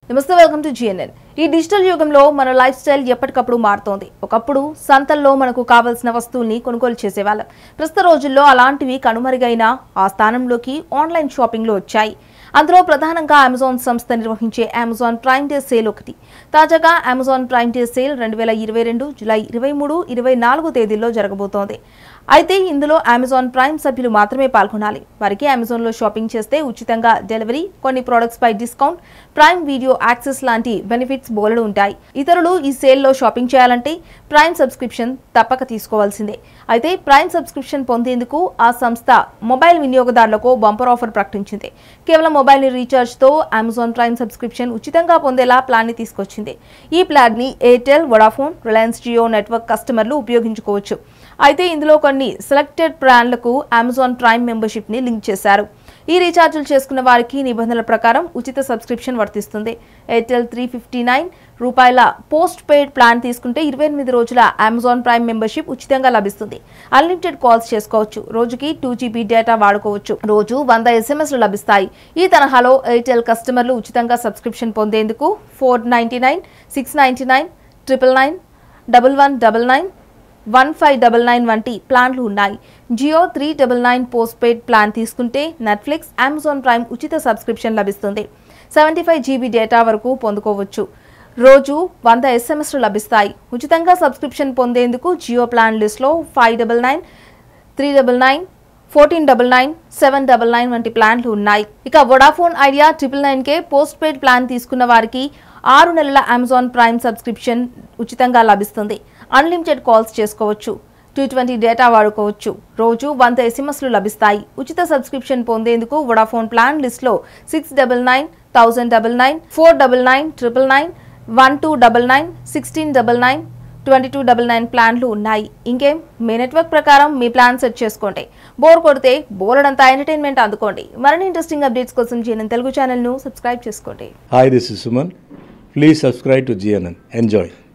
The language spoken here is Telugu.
నమస్తే వెల్కమ్ టు జిఎన్ఎన్ ఈ డిజిటల్ యుగంలో మన లైఫ్ స్టైల్ ఎప్పటికప్పుడు మారుతోంది ఒకప్పుడు సంతల్లో మనకు కావాల్సిన వస్తువుల్ని కొనుగోలు చేసేవాళ్ళం ప్రస్తుత రోజుల్లో అలాంటివి కనుమరుగైన ఆ స్థానంలోకి ఆన్లైన్ షాపింగ్లు వచ్చాయి అందులో ప్రధానంగా అమెజాన్ సంస్థ నిర్వహించే అమెజాన్ ప్రైమ్ డే సేల్ ఒకటి తాజాగా అమెజాన్ ప్రైమ్ డే సేల్ రెండు వేల ఇరవై రెండు జూలై ఇరవై మూడు ఇరవై నాలుగు తేదీల్లో జరగబోతోంది అయితే ఇందులో అమెజాన్ ప్రైమ్ సభ్యులు మాత్రమే పాల్గొనాలి వారికి అమెజాన్లో షాపింగ్ చేస్తే ఉచితంగా డెలివరీ కొన్ని ప్రొడక్ట్స్ పై డిస్కౌంట్ ప్రైమ్ వీడియో యాక్సెస్ లాంటి బెనిఫిట్స్ బోలెడు ఉంటాయి ఇతరులు ఈ సేల్లో షాపింగ్ చేయాలంటే ప్రైమ్ సబ్స్క్రిప్షన్ తప్పక తీసుకోవాల్సిందే అయితే ప్రైమ్ సబ్స్క్రిప్షన్ పొందేందుకు ఆ సంస్థ మొబైల్ వినియోగదారులకు బంపర్ ఆఫర్ ప్రకటించింది కేవలం మొబైల్ రీఛార్జ్తో అమెజాన్ ప్రైమ్ సబ్స్క్రిప్షన్ ఉచితంగా పొందేలా ప్లాన్ని తీసుకొచ్చింది ఈ ప్లాన్ని Airtel Vodafone Reliance Jio network కస్టమర్లు ఉపయోగించుకోవచ్చు అయితే ఇందులో కొన్ని సెలెక్టెడ్ ప్లాన్లకు అమెజాన్ ప్రైమ్ మెంబర్షిప్ ని లింక్ చేశారు ఈ రీఛార్జులు చేసుకున్న వారికి నిబంధనల ప్రకారం ఉచిత సబ్స్క్రిప్షన్ వర్తిస్తుంది ఎయిర్టెల్ త్రీ ఫిఫ్టీ నైన్ రూపాయల పోస్ట్ పెయిడ్ ప్లాన్ తీసుకుంటే ఇరవై ఎనిమిది రోజుల అమెజాన్ ప్రైమ్ మెంబర్షిప్ ఉచితంగా లభిస్తుంది అన్లిమిటెడ్ కాల్స్ చేసుకోవచ్చు రోజుకి టూ జీబీ డేటా వాడుకోవచ్చు రోజు వంద ఎస్ఎంఎస్లు లభిస్తాయి ఈ తరహాలో ఎయిర్టెల్ కస్టమర్లు ఉచితంగా సబ్స్క్రిప్షన్ పొందేందుకు four ninety nine six ninety nine triple nine double one double nine one five double nine వంటి ప్లాన్లు ఉన్నాయి Jio three double nine post paid plan తీసుకుంటే నెట్ఫ్లిక్స్ అమెజాన్ ప్రైమ్ ఉచిత సబ్స్క్రిప్షన్ లభిస్తుంది సెవెంటీ ఫైవ్ జీబీ డేటా వరకు పొందుకోవచ్చు రోజు వంద ఎస్ఎంఎస్లు లభిస్తాయి ఉచితంగా సబ్స్క్రిప్షన్ పొందేందుకు జియో ప్లాన్ లిస్ట్లో five double nine three double nine fourteen double nine seven double nine వంటి ప్లాన్లు ఉన్నాయి ఇక వొడాఫోన్ ఐడియా ట్రిపుల్ నైన్ కే పోస్ట్ పెయిడ్ ప్లాన్ తీసుకున్న వారికి ఆరు నెలల అమెజాన్ ప్రైమ్ సబ్స్క్రిప్షన్ ఉచితంగా లభిస్తుంది అన్లిమిటెడ్ కాల్స్ చేసుకోవచ్చు టూ ట్వంటీ డేటా వాడుకోవచ్చు రోజు వంద ఎస్ఎంఎస్లు లభిస్తాయి ఉచిత సబ్స్క్రిప్షన్ పొందేందుకు వొడాఫోన్ ప్లాన్ లిస్ట్లో six double nine thousand double nine four double nine triple nine one two double nine sixteen double nine twenty two double nine ప్లాన్లు ఉన్నాయి ఇంకేం మీ నెట్వర్క్ ప్రకారం మీ ప్లాన్ సెట్ చేసుకోండి బోర్ కొడితే బోలెడంతా ఎంటర్టైన్మెంట్ అందుకోండి మరిన్ని ఇంట్రెస్టింగ్ అప్డేట్స్ కోసం జీఎన్ తెలుగు ఛానల్ను సబ్స్క్రైబ్ చేసుకోండి Hi, this is Suman. Please subscribe to GNN. Enjoy.